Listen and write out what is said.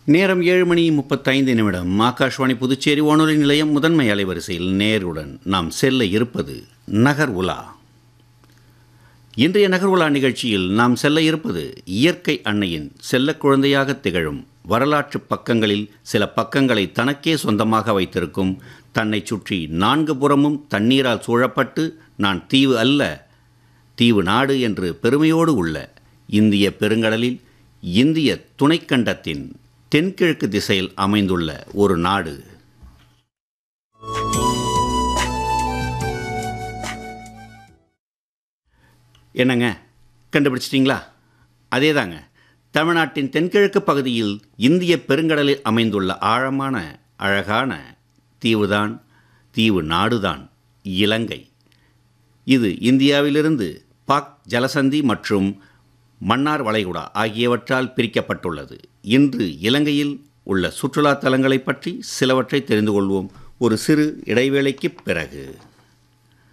நேரம் ஏழு மணி முப்பத்தைந்து நிமிடம் ஆகாஷ்வாணி புதுச்சேரி வானொலி நிலையம் முதன்மை அலைவரிசையில் நேருடன் நாம் செல்ல இருப்பது நகர் உலா இன்றைய நகர் உலா நிகழ்ச்சியில் நாம் செல்ல இருப்பது இயற்கை அன்னையின் செல்லக் குழந்தையாக திகழும் வரலாற்று பக்கங்களில் சில பக்கங்களை தனக்கே சொந்தமாக வைத்திருக்கும் தன்னை சுற்றி நான்கு புறமும் தண்ணீரால் சூழப்பட்டு நான் தீவு அல்ல தீவு நாடு என்று பெருமையோடு உள்ள இந்திய பெருங்கடலில் இந்திய துணைக்கண்டத்தின் தென்கிழக்கு திசையில் அமைந்துள்ள ஒரு நாடு என்னங்க கண்டுபிடிச்சிட்டிங்களா அதேதாங்க தமிழ்நாட்டின் தென்கிழக்கு பகுதியில் இந்திய பெருங்கடலில் அமைந்துள்ள ஆழமான அழகான தீவுதான் தீவு நாடுதான் இலங்கை இது இந்தியாவிலிருந்து பாக் ஜலசந்தி மற்றும் மன்னார் வளைகுடா ஆகியவற்றால் பிரிக்கப்பட்டுள்ளது இன்று இலங்கையில் உள்ள சுற்றுலா தலங்களைப் பற்றி சிலவற்றை தெரிந்து கொள்வோம் ஒரு சிறு இடைவேளைக்குப் பிறகு